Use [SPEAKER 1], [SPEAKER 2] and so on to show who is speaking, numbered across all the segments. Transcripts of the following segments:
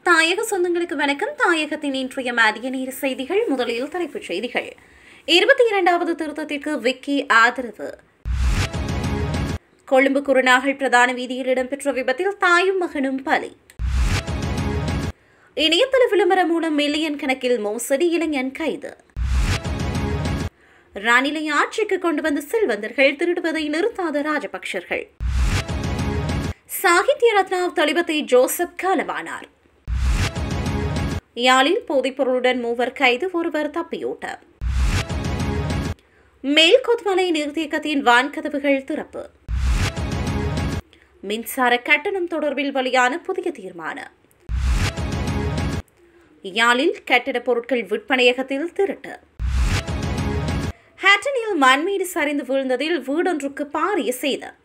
[SPEAKER 1] தாயக சொந்தங்களுக்கு வணக்கம் தாயகத்தின் இன்றைய மதிய நேர செய்திகள் முதலில் தலைப்புச் செய்திகள் இருபத்தி இரண்டாவது திருத்தத்திற்கு விக்கி ஆதரவு கொழும்பு குருநாகல் பிரதான வீதியில் இடம்பெற்ற விபத்தில் தாயும் மகனும் பலி இணையதள விளம்பரம் மூலம் மில்லியன் கணக்கில் மோசடி இளைஞன் கைது ராணிலை ஆட்சிக்கு கொண்டு வந்த செல்வந்தர்கள் திருடுவதை நிறுத்தாத ராஜபக்சர்கள் சாகித்ய ரத்னா தளிபதி ஜோசப் காலமானார் யாழில் போதைப்பொருளுடன் மூவர் கைது ஒருவர் தப்பியோட்டம் மேல்கொத்மலை நீர்த்தேக்கத்தின் வான்கதவுகள் திறப்பு மின்சார கட்டணம் தொடர்பில் வெளியான புதிய தீர்மானம் யாழில் கட்டிடப் பொருட்கள் விற்பனையகத்தில் திருட்டு ஹேட்டனில் மண்மீடு சரிந்து வீழ்ந்ததில் வீடொன்றுக்கு பாரிய சேதம்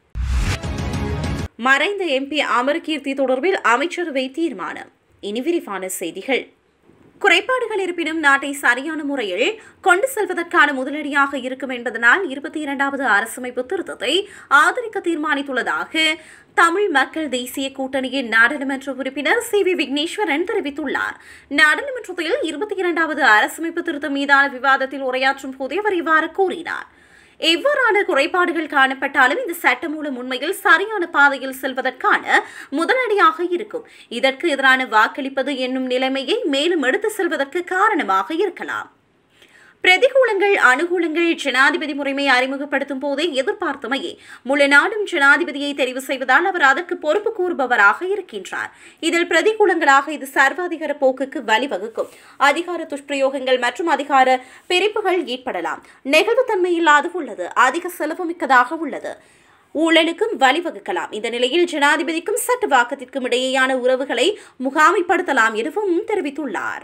[SPEAKER 1] மறைந்த எம்பி அமரகீர்த்தி தொடர்பில் அமைச்சரவை தீர்மானம் இனி விரிவான செய்திகள் குறைபாடுகள் இருப்பினும் நாட்டை சரியான முறையில் கொண்டு செல்வதற்கான முதலடியாக இருக்கும் என்பதனால் இருபத்தி இரண்டாவது அரசமைப்பு திருத்தத்தை ஆதரிக்க தீர்மானித்துள்ளதாக தமிழ் மக்கள் தேசிய கூட்டணியின் நாடாளுமன்ற உறுப்பினர் சி வி விக்னேஸ்வரன் தெரிவித்துள்ளார் நாடாளுமன்றத்தில் இருபத்தி இரண்டாவது அரசமைப்பு திருத்தம் மீதான விவாதத்தில் உரையாற்றும் போதே அவர் இவ்வாறு கூறினார் எவ்வாறான குறைபாடுகள் காணப்பட்டாலும் இந்த சட்டமூலம் உண்மையில் சரியான பாதையில் செல்வதற்கான முதலடியாக இருக்கும் இதற்கு எதிரான வாக்களிப்பது என்னும் நிலைமையை மேலும் எடுத்து செல்வதற்கு காரணமாக இருக்கலாம் பிரதிகூலங்கள் அனுகூலங்கள் ஜனாதிபதி முறைமை அறிமுகப்படுத்தும் போதே எதிர்பார்த்தமையே முழு நாடும் ஜனாதிபதியை தெரிவு செய்வதால் அவர் அதற்கு பொறுப்பு கூறுபவராக இருக்கின்றார் இதில் பிரதிகூலங்களாக இது சர்வாதிகார போக்குக்கு வழிவகுக்கும் அதிகார துஷ்பிரயோகங்கள் மற்றும் அதிகார பிரிப்புகள் ஏற்படலாம் நெகிழ்வுத்தன்மை இல்லாது உள்ளது அதிக செலவு மிக்கதாக உள்ளது ஊழலுக்கும் வழிவகுக்கலாம் இந்த நிலையில் ஜனாதிபதிக்கும் சட்ட வாக்கத்திற்கும் இடையேயான உறவுகளை முகாமைப்படுத்தலாம் எனவும் தெரிவித்துள்ளார்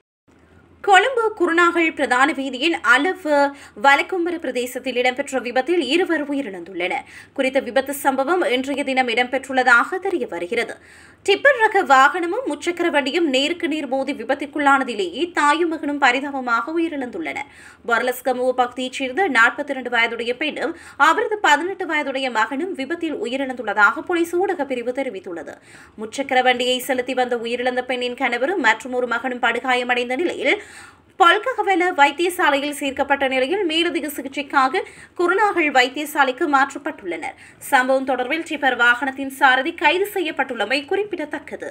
[SPEAKER 1] கொழும்பு குருநாகல் பிரதான வீதியின் அளவு வலக்கும்பர பிரதேசத்தில் இடம்பெற்ற விபத்தில் இருவர் உயிரிழந்துள்ளனர் குறித்த விபத்து சம்பவம் இன்றைய தினம் இடம்பெற்றுள்ளதாக தெரிய வருகிறது டிப்பர் ரக வாகனமும் முச்சக்கர வண்டியும் நேருக்கு நேர் மோதி விபத்திற்குள்ளானதிலேயே தாயும் மகனும் பரிதாபமாக உயிரிழந்துள்ளனர் பர்லஸ்கமுவ பகுதியைச் சேர்ந்த நாற்பத்தி இரண்டு வயதுடைய பெண்ணும் அவரது பதினெட்டு வயதுடைய மகனும் விபத்தில் உயிரிழந்துள்ளதாக போலீஸ் ஊடக பிரிவு தெரிவித்துள்ளது முச்சக்கர வண்டியை செலுத்தி வந்த உயிரிழந்த பெண்ணின் கணவரும் மற்றும் ஒரு மகனும் படுகாயமடைந்த நிலையில் பல்ககவல வைத்தியசாலையில் சேர்க்கப்பட்ட நிலையில் மேலதிக சிகிச்சைக்காக குருநாகல் வைத்தியசாலைக்கு மாற்றப்பட்டுள்ளனர் சம்பவம் தொடர்பில் டிப்பர் வாகனத்தின் சாரதி கைது செய்யப்பட்டுள்ளமை குறிப்பிடத்தக்கது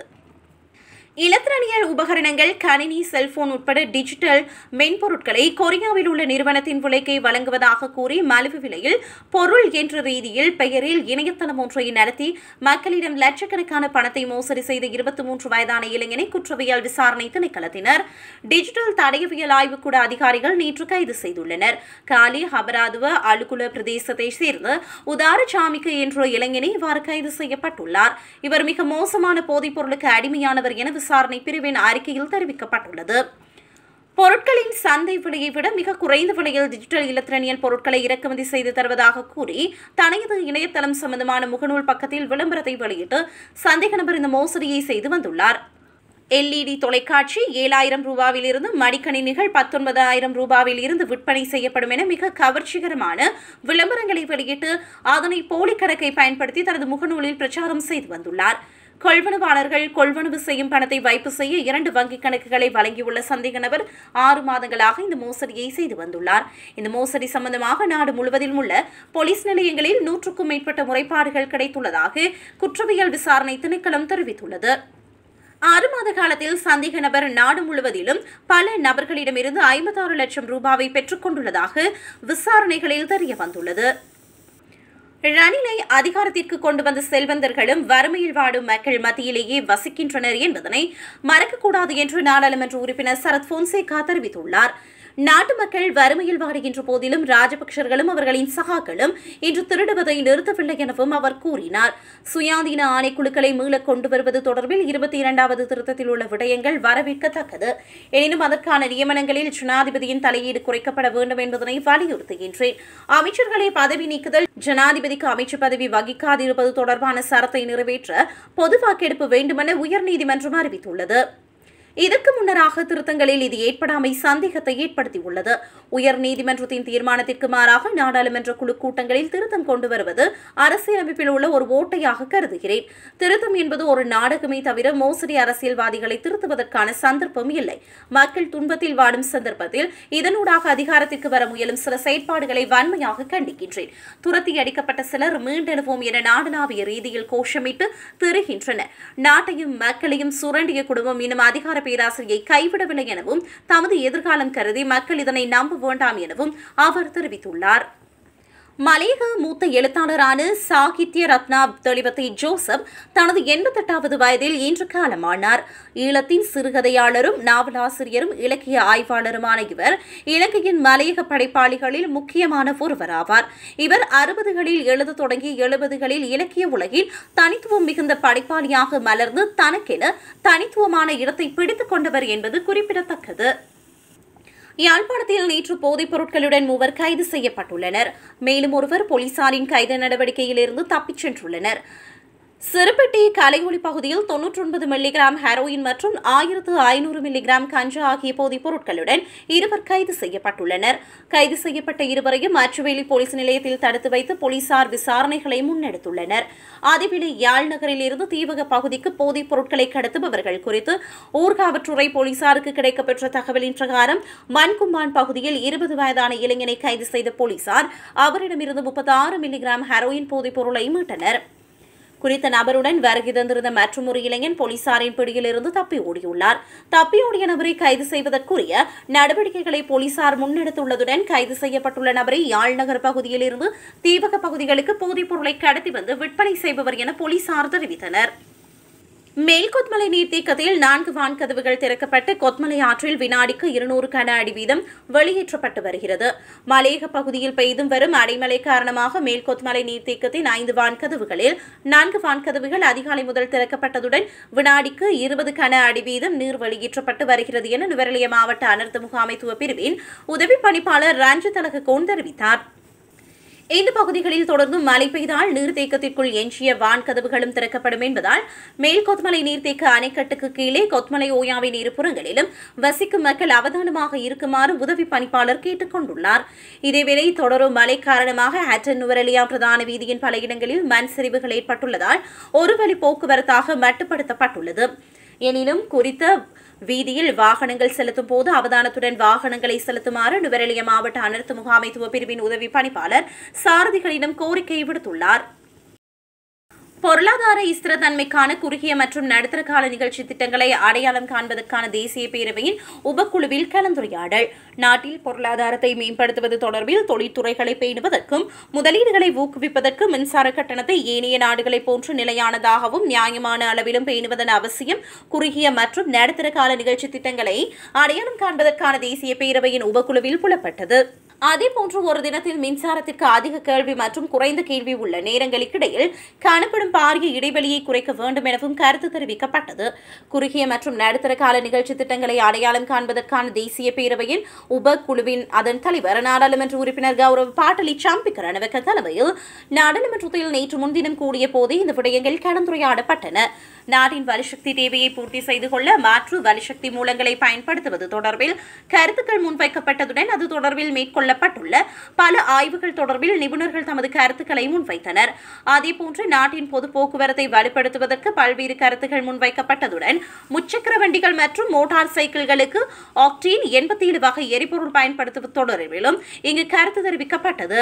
[SPEAKER 1] இலத்திரனியல் உபகரணங்கள் கணினி செல்போன் உட்பட டிஜிட்டல் மென்பொருட்களை கொரியாவில் உள்ள நிறுவனத்தின் விலைக்கை வழங்குவதாக கூறி மலிவு விலையில் பொருள் என்ற ரீதியில் பெயரில் இணையதளம் ஒன்றை நடத்தி மக்களிடம் லட்சக்கணக்கான பணத்தை மோசடி செய்த இருபத்தி மூன்று வயதான இளைஞனை குற்றவியல் விசாரணை திணைக்களத்தினர் டிஜிட்டல் தடயவியல் ஆய்வுக்கூட அதிகாரிகள் நேற்று கைது செய்துள்ளனர் காலி ஹபராதுவ அலுகுல பிரதேசத்தை சேர்ந்த உதாரசாமிக்கு என்ற இளைஞனை இவ்வாறு கைது செய்யப்பட்டுள்ளார் இவர் மிக மோசமான போதைப் பொருளுக்கு அடிமையானவர் என விசாரணை பிரிவின் அறிக்கையில் தெரிவிக்கப்பட்டுள்ளது பொருட்களின் சந்தை விலையை விட மிக குறைந்த விலையில் டிஜிட்டல் இலத்திரனியல் பொருட்களை இறக்குமதி செய்து தருவதாக கூறி தனது இணையதளம் சம்பந்தமான முகநூல் பக்கத்தில் விளம்பரத்தை வெளியிட்டு சந்தேக நபர் இந்த மோசடியை செய்து வந்துள்ளார் எல்இடி தொலைக்காட்சி ஏழாயிரம் ரூபாவில் இருந்து மடிக்கணினிகள் பத்தொன்பதாயிரம் ரூபாவில் இருந்து விற்பனை செய்யப்படும் என மிக கவர்ச்சிகரமான விளம்பரங்களை வெளியிட்டு அதனை போலி கணக்கை பயன்படுத்தி தனது முகநூலில் பிரச்சாரம் செய்து வந்துள்ளார் கொள்வனவாளர்கள் கொள்வனவு செய்யும் பணத்தை வைப்பு செய்ய இரண்டு வங்கிக் கணக்குகளை வழங்கியுள்ள சந்தேக நபர் ஆறு மாதங்களாக இந்த மோசடியை செய்து வந்துள்ளார் இந்த மோசடி சம்பந்தமாக நாடு முழுவதிலும் உள்ள போலீஸ் நிலையங்களில் நூற்றுக்கும் மேற்பட்ட முறைப்பாடுகள் கிடைத்துள்ளதாக குற்றவியல் விசாரணை திணைக்களம் தெரிவித்துள்ளது ஆறு மாத காலத்தில் சந்தேக நபர் நாடு முழுவதிலும் பல நபர்களிடமிருந்து ஐம்பத்தாறு லட்சம் ரூபாவை பெற்றுக் கொண்டுள்ளதாக விசாரணைகளில் தெரிய வந்துள்ளது ரணிலை அதிகாரத்திற்கு கொண்டு வந்த செல்வந்தர்களும் வறுமையில் வாடும் மக்கள் மத்தியிலேயே வசிக்கின்றனர் என்பதனை மறக்கக்கூடாது என்று நாடாளுமன்ற உறுப்பினர் சரத் போன்சேகா தெரிவித்துள்ளார் நாட்டு மக்கள் வறுமையில் வாடுகின்ற போதிலும் ராஜபக்சர்களும் அவர்களின் சகாக்களும் இன்று திருடுவதை நிறுத்தவில்லை எனவும் அவர் கூறினார் சுயாதீன ஆணைக்குழுக்களை மீளக் கொண்டு வருவது தொடர்பில் இருபத்தி இரண்டாவது திருத்தத்தில் உள்ள விடயங்கள் வரவேற்கத்தக்கது எனினும் அதற்கான நியமனங்களில் ஜனாதிபதியின் தலையீடு குறைக்கப்பட வேண்டும் என்பதனை வலியுறுத்துகின்றேன் அமைச்சர்களை பதவி நீக்குதல் ஜனாதிபதிக்கு அமைச்சர் பதவி வகிக்காதிருப்பது தொடர்பான சரத்தை நிறைவேற்ற பொது வாக்கெடுப்பு வேண்டுமென உயர்நீதிமன்றம் அறிவித்துள்ளது இதற்கு முன்னராக திருத்தங்களில் இது ஏற்படாமை சந்தேகத்தை ஏற்படுத்தியுள்ளது உயர் நீதிமன்றத்தின் தீர்மானத்திற்கு மாறாக நாடாளுமன்ற குழு கூட்டங்களில் திருத்தம் கொண்டு வருவது அரசியலமைப்பில் உள்ள ஒரு ஓட்டையாக கருதுகிறேன் திருத்தம் என்பது ஒரு நாடகமே தவிர மோசடி அரசியல்வாதிகளை திருத்துவதற்கான சந்தர்ப்பம் இல்லை மக்கள் துன்பத்தில் வாடும் சந்தர்ப்பத்தில் இதனூடாக அதிகாரத்திற்கு வர முயலும் சில செயற்பாடுகளை வன்மையாக கண்டிக்கின்றேன் துரத்தி அடிக்கப்பட்ட சிலர் மீண்டெழுவோம் என நாடளாவிய ரீதியில் கோஷமிட்டு திரிகின்றனர் நாட்டையும் மக்களையும் சுரண்டிய குடும்பம் இன்னும் அதிகார பேராசையை கைவிடவில்லை எனவும் தமது எதிர்காலம் கருதி மக்கள் இதனை நம்ப வேண்டாம் எனவும் அவர் தெரிவித்துள்ளார் மலையக மூத்த எழுத்தாளரான சாகித்ய ரத்னா தெளிவத்தை ஜோசப் தனது எண்பத்தெட்டாவது வயதில் இன்று காலமானார் ஈழத்தின் சிறுகதையாளரும் நாவலாசிரியரும் இலக்கிய ஆய்வாளருமான இவர் இலங்கையின் மலையக படைப்பாளிகளில் முக்கியமான ஒருவராவார் இவர் அறுபதுகளில் எழுத தொடங்கி எழுபதுகளில் இலக்கிய உலகில் தனித்துவம் மிகுந்த படைப்பாளியாக மலர்ந்து தனக்கென தனித்துவமான இடத்தை பிடித்துக் கொண்டவர் என்பது குறிப்பிடத்தக்கது யாழ்ப்பாணத்தில் நேற்று போதைப் பொருட்களுடன் மூவர் கைது செய்யப்பட்டுள்ளனர் மேலும் ஒருவர் போலீசாரின் கைது நடவடிக்கையிலிருந்து தப்பிச் சென்றுள்ளனர் சிறுபெட்டி கலையொலி பகுதியில் தொன்னூற்றி ஒன்பது மில்லிகிராம் ஹெரோயின் மற்றும் ஆயிரத்து ஐநூறு மில்லிகிராம் கஞ்சா ஆகிய போதைப் பொருட்களுடன் இருவர் கைது செய்யப்பட்டுள்ளனர் கைது செய்யப்பட்ட இருவரையும் அச்சுவேலி போலீஸ் நிலையத்தில் தடுத்து வைத்து போலீசார் விசாரணைகளை முன்னெடுத்துள்ளனர் அதேவேளை யாழ் நகரில் இருந்து தீவக பகுதிக்கு போதைப் பொருட்களை கடத்துபவர்கள் குறித்து ஊர்காவற்றுறை போலீசாருக்கு கிடைக்கப்பெற்ற தகவலின் பிரகாரம் மண்கும்பான் பகுதியில் இருபது வயதான இளைஞனை கைது செய்த போலீசார் அவரிடமிருந்து முப்பத்தி ஆறு மில்லிகிராம் ஹெரோயின் போதைப் பொருளை மீட்டனர் குறித்த நபருடன் வருகை தந்திருந்த மற்றொரு இளைஞன் போலீசாரின் பிடியிலிருந்து தப்பி ஓடியுள்ளார் தப்பி ஓடிய நபரை கைது செய்வதற்குரிய நடவடிக்கைகளை போலீசார் முன்னெடுத்துள்ளதுடன் கைது செய்யப்பட்டுள்ள நபரை யாழ்நகர் பகுதியில் இருந்து தீவக பகுதிகளுக்கு போதைப் பொருளை கடத்தி வந்து விற்பனை செய்பவர் என போலீசார் தெரிவித்தனர் மேல்கொத்மலை நீர்த்தேக்கத்தில் நான்கு வான்கதவுகள் திறக்கப்பட்டு கொத்மலை ஆற்றில் வினாடிக்கு இருநூறு கன அடி வீதம் வெளியேற்றப்பட்டு வருகிறது மலையக பகுதியில் பெய்தும் வரும் அடைமழை காரணமாக மேல்கொத்மலை நீர்த்தேக்கத்தின் ஐந்து வான்கதவுகளில் நான்கு வான்கதவுகள் அதிகாலை முதல் திறக்கப்பட்டதுடன் வினாடிக்கு இருபது கன அடி வீதம் நீர் வெளியேற்றப்பட்டு வருகிறது என நுவரெலிய மாவட்ட அனர்த்த முகாமைத்துவ பிரிவின் உதவி பணிப்பாளர் ரஞ்சித் அழககோன் தெரிவித்தார் இந்த பகுதிகளில் தொடர்ந்து மழை பெய்தால் நீர்த்தேக்கத்திற்குள் எஞ்சிய வான் கதவுகளும் திறக்கப்படும் என்பதால் மேல் கொத்மலை நீர்த்தேக்க அணைக்கட்டுக்கு கீழே கொத்மலை ஓயாவின் இருபுறங்களிலும் வசிக்கும் மக்கள் அவதானமாக இருக்குமாறு உதவி பணிப்பாளர் கேட்டுக் கொண்டுள்ளார் இதேவேளை தொடரும் மழை காரணமாக ஹட்டன் நுவரெலியா பிரதான வீதியின் பல இடங்களில் மண் சரிவுகள் ஏற்பட்டுள்ளதால் ஒரு வழி போக்குவரத்தாக மட்டுப்படுத்தப்பட்டுள்ளது எனினும் குறித்த வீதியில் வாகனங்கள் செலுத்தும் போது அவதானத்துடன் வாகனங்களை செலுத்துமாறு நுவரெலிய மாவட்ட அனர்த்த முகாமைத்துவ பிரிவின் உதவி பணிப்பாளர் சாரதிகளிடம் கோரிக்கை விடுத்துள்ளார் பொருளாதார ஸ்திரத்தன்மைக்கான குறுகிய மற்றும் நடுத்தர கால நிகழ்ச்சி திட்டங்களை அடையாளம் காண்பதற்கான தேசிய பேரவையின் உபக்குழுவில் கலந்துரையாடல் நாட்டில் பொருளாதாரத்தை மேம்படுத்துவது தொடர்பில் தொழில்துறைகளை பேணுவதற்கும் முதலீடுகளை ஊக்குவிப்பதற்கு மின்சார கட்டணத்தை ஏனைய நாடுகளைப் போன்று நிலையானதாகவும் நியாயமான அளவிலும் பேணுவதன் அவசியம் குறுகிய மற்றும் நடுத்தர கால நிகழ்ச்சி திட்டங்களை அடையாளம் காண்பதற்கான தேசிய பேரவையின் உபக்குழுவில் புலப்பட்டது அதேபோன்று ஒரு தினத்தில் மின்சாரத்திற்கு அதிக கேள்வி மற்றும் குறைந்த கேள்வி உள்ள நேரங்களுக்கிடையில் காணப்படும் பாரிய இடைவெளியை குறைக்க வேண்டும் எனவும் கருத்து தெரிவிக்கப்பட்டது குறுகிய மற்றும் நடுத்தர கால நிகழ்ச்சி திட்டங்களை அடையாளம் காண்பதற்கான தேசிய பேரவையின் உபக்குழுவின் அதன் தலைவர் நாடாளுமன்ற உறுப்பினர் கௌரவ் பாட்டலி சாம்பிக்க ரணவக்க தலைமையில் நாடாளுமன்றத்தில் நேற்று முன்தினம் கூடிய போதே இந்த விடயங்கள் கலந்துரையாடப்பட்டன நாட்டின் வலுசக்தி தேவையை பூர்த்தி செய்து கொள்ள மாற்று வலுசக்தி மூலங்களை பயன்படுத்துவது தொடர்பில் கருத்துக்கள் முன்வைக்கப்பட்டதுடன் அது தொடர்பில் மேற்கொள்ளப்பட்டுள்ள பல ஆய்வுகள் தொடர்பில் நிபுணர்கள் தமது கருத்துக்களை முன்வைத்தனர் அதேபோன்று நாட்டின் பொது போக்குவரத்தை வலுப்படுத்துவதற்கு பல்வேறு கருத்துக்கள் முன்வைக்கப்பட்டதுடன் முச்சக்கர வண்டிகள் மற்றும் மோட்டார் சைக்கிள்களுக்கு ஆக்டீன் எண்பத்தி ஏழு வகை எரிபொருள் பயன்படுத்துவது தொடர்பிலும் இங்கு கருத்து தெரிவிக்கப்பட்டது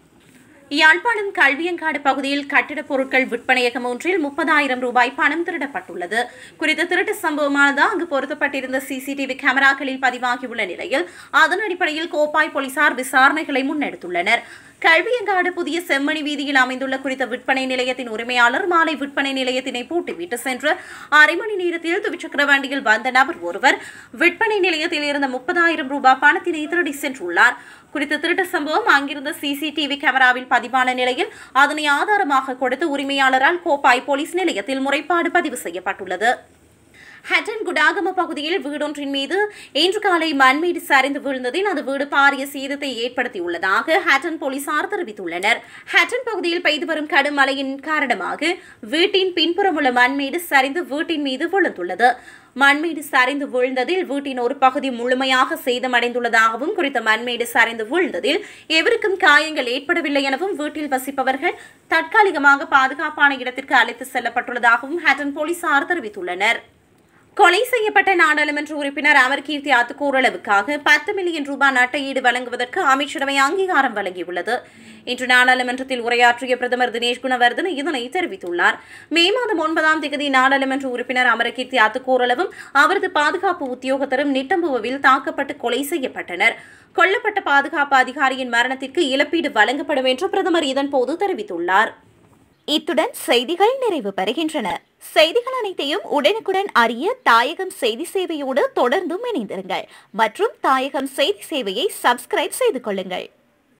[SPEAKER 1] யாழ்ப்பாணம் கல்வியங்காடு பகுதியில் கட்டிடப் பொருட்கள் விற்பனையகம் ஒன்றில் முப்பதாயிரம் ரூபாய் பணம் திருடப்பட்டுள்ளது குறித்த திருட்டு சம்பவமானது அங்கு பொருத்தப்பட்டிருந்த சிசிடிவி கேமராக்களில் பதிவாகியுள்ள நிலையில் அதன் அடிப்படையில் கோப்பாய் போலீசார் விசாரணைகளை முன்னெடுத்துள்ளனர் கல்வியங்காடு புதிய செம்மணி வீதியில் அமைந்துள்ள குறித்த விற்பனை நிலையத்தின் உரிமையாளர் மாலை விற்பனை நிலையத்தினை பூட்டிவிட்டு சென்று அரை மணி நேரத்தில் துவிச்சக்கர வண்டியில் வந்த நபர் ஒருவர் விற்பனை நிலையத்தில் இருந்த முப்பதாயிரம் ரூபாய் பணத்தினை திருடி சென்றுள்ளார் குறித்த திருட்டு சம்பவம் அங்கிருந்த சிசிடிவி கேமராவில் பதிவான நிலையில் அதனை ஆதாரமாக கொடுத்து உரிமையாளரால் கோப்பாய் போலீஸ் நிலையத்தில் முறைப்பாடு பதிவு செய்யப்பட்டுள்ளது ஹட்டன் குடாகம பகுதியில் வீடொன்றின் மீது இன்று காலை மண்மீடு சரிந்து விழுந்ததில் அந்த வீடு பாரிய சேதத்தை ஏற்படுத்தியுள்ளதாக ஹட்டன் போலீசார் தெரிவித்துள்ளனர் ஹட்டன் பகுதியில் பெய்து வரும் கடும் மழையின் காரணமாக வீட்டின் பின்புறம் உள்ள மண்மீடு சரிந்து வீட்டின் மீது விழுந்துள்ளது மண்மேடு சரிந்து வீழ்ந்ததில் வீட்டின் ஒரு பகுதி முழுமையாக சேதமடைந்துள்ளதாகவும் குறித்த மண்மேடு சரிந்து வீழ்ந்ததில் எவருக்கும் காயங்கள் ஏற்படவில்லை எனவும் வீட்டில் வசிப்பவர்கள் தற்காலிகமாக பாதுகாப்பான இடத்திற்கு அழைத்து செல்லப்பட்டுள்ளதாகவும் ஹட்டன் போலீசார் தெரிவித்துள்ளனர் கொலை செய்யப்பட்ட நாடாளுமன்ற உறுப்பினர் அமர் கீர்த்தி அத்துக்கூறளவுக்காக பத்து மில்லியன் ரூபாய் நட்டையீடு வழங்குவதற்கு அமைச்சரவை அங்கீகாரம் வழங்கியுள்ளது இன்று நாடாளுமன்றத்தில் உரையாற்றிய பிரதமர் தினேஷ் குணவர்தன இதனை தெரிவித்துள்ளார் மே மாதம் ஒன்பதாம் தேதி நாடாளுமன்ற உறுப்பினர் அமரகீர்த்தி அத்துக்கூறளவும் அவரது பாதுகாப்பு உத்தியோகத்தரும் நிட்டம்புவில் தாக்கப்பட்டு கொலை செய்யப்பட்டனர் கொல்லப்பட்ட பாதுகாப்பு அதிகாரியின் மரணத்திற்கு இழப்பீடு வழங்கப்படும் என்று பிரதமர் இதன்போது தெரிவித்துள்ளார்
[SPEAKER 2] இத்துடன் செய்திகள் நிறைவு பெறுகின்றன செய்திகள் அனைத்தையும் உடனுக்குடன் அறிய தாயகம் செய்தி சேவையோடு தொடர்ந்தும் இணைந்திருங்கள் மற்றும் தாயகம் செய்தி சேவையை சப்ஸ்கிரைப் செய்து கொள்ளுங்கள்